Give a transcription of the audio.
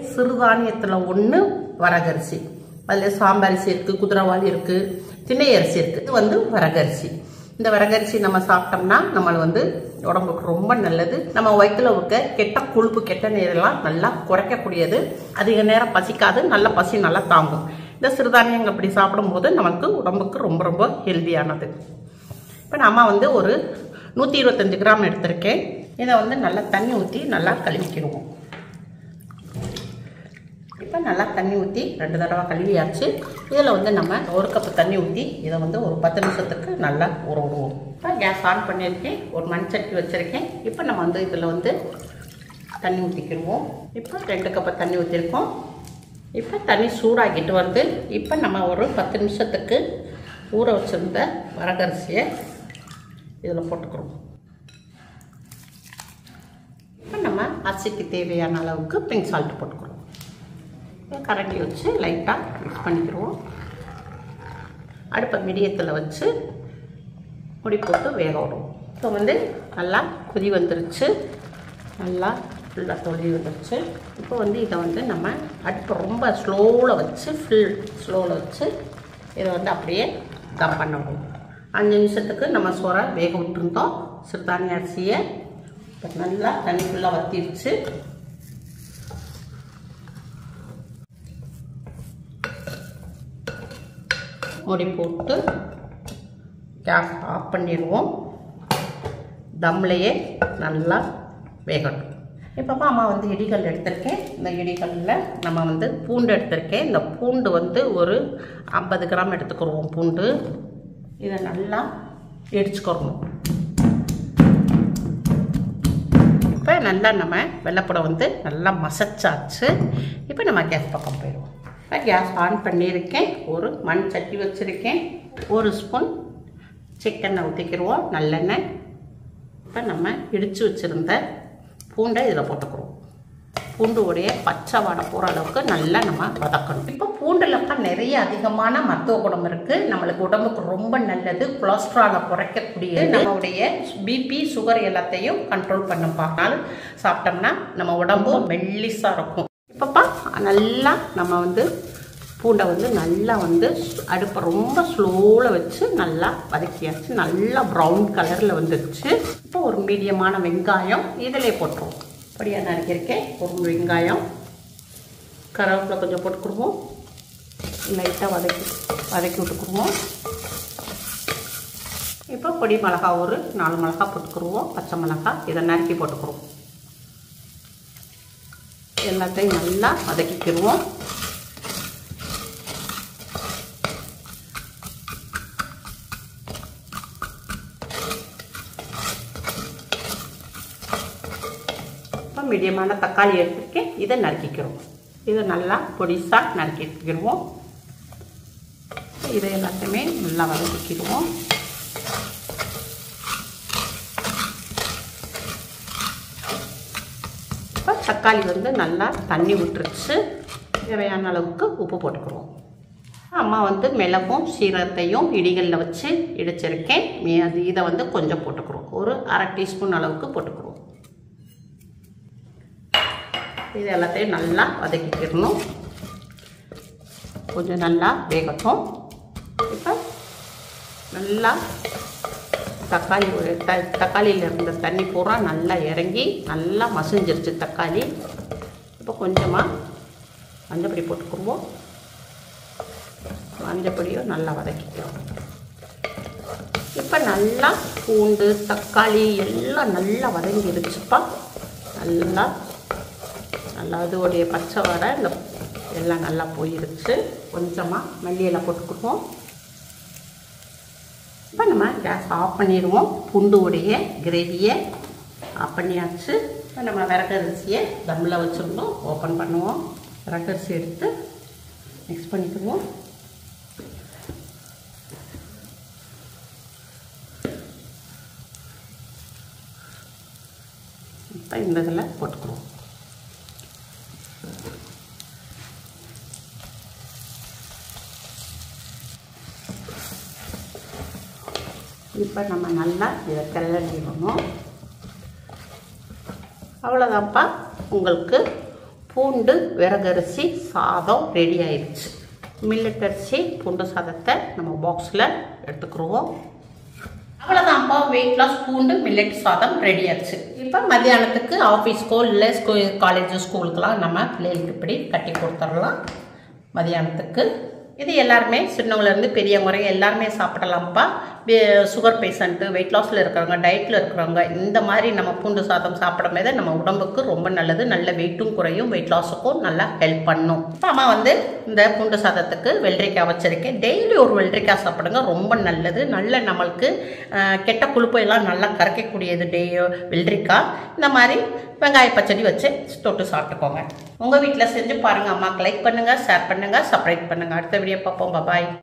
சிறுதானியத்தில் ஒன்று வரகரிசி அதில் சாம்பரிசி இருக்குது குதிரைவாளி இருக்குது திணை அரிசி இருக்குது இது வந்து வரகரிசி இந்த வரகரிசி நம்ம சாப்பிட்டோம்னா நம்ம வந்து உடம்புக்கு ரொம்ப நல்லது நம்ம வயிற்றுல இருக்க கெட்ட கொழுப்பு கெட்ட நீரெல்லாம் நல்லா குறைக்கக்கூடியது அதிக நேரம் பசிக்காது நல்ல பசி நல்லா தாங்கும் இந்த சிறுதானியங்கள் அப்படி சாப்பிடும்போது நமக்கு உடம்புக்கு ரொம்ப ரொம்ப ஹெல்தியானது இப்போ நம்ம வந்து ஒரு நூற்றி இருபத்தஞ்சு கிராம் எடுத்திருக்கேன் இதை வந்து நல்லா தண்ணி ஊற்றி நல்லா கழுவிக்கிடுவோம் இப்போ நல்லா தண்ணி ஊற்றி ரெண்டு தடவை கழுவியாச்சு இதில் வந்து நம்ம ஒரு கப்பு தண்ணி ஊற்றி இதை வந்து ஒரு பத்து நிமிஷத்துக்கு நல்லா ஊற விடுவோம் இப்போ கேஸ் ஆன் பண்ணியிருக்கேன் ஒரு மண் சட்டி வச்சுருக்கேன் இப்போ நம்ம வந்து இதில் வந்து தண்ணி ஊற்றிக்கிடுவோம் இப்போ ரெண்டு கப்பு தண்ணி ஊற்றிருக்கோம் இப்போ தண்ணி சூடாகிட்டு வருது இப்போ நம்ம ஒரு பத்து நிமிஷத்துக்கு ஊற வச்சுருந்த வரகரிசியை இதில் போட்டுக்கிறோம் இப்போ நம்ம அரிசிக்கு தேவையான அளவுக்கு பிங்க் சால்ட் போட்டுக்கிறோம் கரண்டி வச்சு லைட்டாக மிக்ஸ் பண்ணிக்கிறோம் அடுப்பை மீடியத்தில் வச்சு முடி போட்டு வேக விடுவோம் இப்போ வந்து நல்லா கொதி வந்துருச்சு நல்லா ஃபுல்லாக தொழில் வந்துருச்சு இப்போ வந்து இதை வந்து நம்ம அடுப்பை ரொம்ப ஸ்லோவில் வச்சு ஃபுல் ஸ்லோவில் வச்சு இதை வந்து அப்படியே தம் பண்ண விடுவோம் அஞ்சு நிமிஷத்துக்கு நம்ம சோறை வேக விட்டுருந்தோம் சிறுதானிய அரிசியை இப்போ நல்லா தண்ணி ஃபுல்லாக வத்திருச்சு மூடி போட்டு கேஸ் ஆஃப் பண்ணிடுவோம் தம்லையே நல்லா வேகட்டும் இப்போ அம்மா வந்து இடிகள் எடுத்திருக்கேன் இந்த இடிகளில் நம்ம வந்து பூண்டு எடுத்திருக்கேன் இந்த பூண்டு வந்து ஒரு ஐம்பது கிராம் எடுத்துக்கிடுவோம் பூண்டு இதை நல்லா இடிச்சுக்கிறணும் இப்போ நல்லா நம்ம வெள்ளைப்படம் வந்து நல்லா மசச்சாச்சு இப்போ நம்ம கேஸ் பக்கம் போயிடுவோம் இப்போ கேஸ் ஆன் பண்ணியிருக்கேன் ஒரு மண் சட்டி வச்சுருக்கேன் ஒரு ஸ்பூன் சிக்கனை ஊற்றிக்கிடுவோம் நல்லெண்ணெய் இப்போ நம்ம இடித்து வச்சுருந்த பூண்டை இதில் போட்டுக்கிறோம் பூண்டு உடைய பச்சை வாடை போகிற அளவுக்கு நல்லா நம்ம வதக்கணும் இப்போ பூண்டுலப்பா நிறைய அதிகமான மருத்துவ குணம் இருக்குது நம்மளுக்கு உடம்புக்கு ரொம்ப நல்லது கொலஸ்ட்ராலை குறைக்கக்கூடிய நம்மளுடைய பிபி சுகர் எல்லாத்தையும் கண்ட்ரோல் பண்ண பார்த்தாலும் சாப்பிட்டோம்னா நம்ம உடம்பு மெல்லிஸாக இருக்கும் இப்போப்பா நல்லா நம்ம வந்து பூண்டை வந்து நல்லா வந்து அடுப்பை ரொம்ப ஸ்லோவில் வச்சு நல்லா வதக்கியாச்சு நல்லா ப்ரௌன் கலரில் வந்துடுச்சு இப்போ ஒரு மீடியமான வெங்காயம் இதிலே போட்டுருவோம் பொடியாக நறுக்கியிருக்கேன் ஒரு வெங்காயம் கருவேப்பிலை கொஞ்சம் போட்டுக்கிடுவோம் லைட்டாக வதக்கி வதக்கி விட்டுக்குருவோம் இப்போ பொடி மிளகா ஒரு நாலு மிளகா போட்டுக்குருவோம் பச்சை மிளகா இதை நறுக்கி போட்டுக்குருவோம் எல்லாத்தையும் நல்லா வதக்கிக்கிடுவோம் இப்போ மீடியமான தக்காளி எடுத்துருக்கேன் இதை நறுக்கிக்கிறோம் இதை நல்லா பொடிசாக நறுக்கிக்கிடுவோம் இதை எல்லாத்தையுமே நல்லா வதக்கிக்கிடுவோம் இப்போ தக்காளி வந்து நல்லா தண்ணி விட்டுருச்சு தேவையான அளவுக்கு உப்பு போட்டுக்கிறோம் அம்மா வந்து மிளகும் சீரகத்தையும் இடிகளில் வச்சு இடிச்சிருக்கேன் மீ அது இதை வந்து கொஞ்சம் போட்டுக்கிறோம் ஒரு அரை டீஸ்பூன் அளவுக்கு போட்டுக்கிறோம் இது எல்லாத்தையும் நல்லா வதக்கிக்கிடணும் கொஞ்சம் நல்லா வேகட்டும் இப்போ நல்லா தக்காளி ஒரு த தக்காளியில் இருந்த தண்ணி பூரா நல்லா இறங்கி நல்லா மசிஞ்சிருச்சு தக்காளி இப்போ கொஞ்சமாக மஞ்சப்பொடி போட்டுக்குருவோம் மஞ்சப்பொடியும் நல்லா வதக்கிக்கிறோம் இப்போ நல்லா பூண்டு தக்காளி எல்லாம் நல்லா வதங்கிருச்சுப்பா நல்லா நல்லா அதோடைய பச்சை வடை இந்த எல்லாம் நல்லா போயிருச்சு கொஞ்சமாக மல்லியில் போட்டுக்குவோம் இப்போ நம்ம கேஸ் ஆஃப் பண்ணிடுவோம் பூண்டுடைய கிரேவியை ஆஃப் பண்ணியாச்சு இப்போ நம்ம விறகரிசியை தம்மில் வச்சுருந்தோம் ஓப்பன் பண்ணுவோம் விறகரிசி எடுத்து மிக்ஸ் பண்ணிக்குவோம் இப்போ இந்த இதில் போட்டுக்குவோம் இப்போ நம்ம நல்லா இதை கிளறிடணும் அவ்வளோதான்ப்பா உங்களுக்கு பூண்டு விறகரிசி சாதம் ரெடி ஆயிடுச்சு மில்லட் அரிசி பூண்டு சாதத்தை நம்ம பாக்ஸில் எடுத்துக்கிடுவோம் அவ்வளோதான்ப்பா வெயிட் லாஸ் பூண்டு மில்லட் சாதம் ரெடி ஆச்சு இப்போ மத்தியானத்துக்கு ஆஃபீஸ்க்கோ இல்லை ஸ்கூ காலேஜ் ஸ்கூலுக்கெல்லாம் நம்ம பிள்ளைகளுக்கு இப்படி கட்டி கொடுத்துடலாம் மதியானத்துக்கு இது எல்லாருமே சின்னவங்கலேருந்து பெரியவங்க வரையும் எல்லாருமே சாப்பிடலாம்ப்பா சுகர் பேஷண்ட்டு வெயிட் லாஸில் இருக்கிறவங்க டயட்டில் இருக்கிறவங்க இந்த மாதிரி நம்ம பூண்டு சாதம் சாப்பிடும் போது நம்ம உடம்புக்கு ரொம்ப நல்லது நல்ல வெயிட்டும் குறையும் வெயிட் லாஸுக்கும் நல்லா ஹெல்ப் பண்ணும் இப்போ அம்மா வந்து இந்த பூண்டு சாதத்துக்கு வெள்ளரிக்காய் வச்சுருக்கேன் டெய்லி ஒரு வெள்ளரிக்காய் சாப்பிடுங்க ரொம்ப நல்லது நல்ல நம்மளுக்கு அஹ், கெட்ட கொழுப்பை எல்லாம் நல்லா கரைக்கக்கூடியது டே வெள்ளரிக்காய் இந்த மாதிரி வெங்காய பச்சடி வச்சு தொட்டு சாப்பிட்டுக்கோங்க உங்கள் வீட்டில் செஞ்சு பாருங்கள் அம்மாக்கு லைக் பண்ணுங்கள் ஷேர் பண்ணுங்கள் சப்ஸ்கிரைப் பண்ணுங்கள் அடுத்த வீடியோ பார்ப்போம் பாய்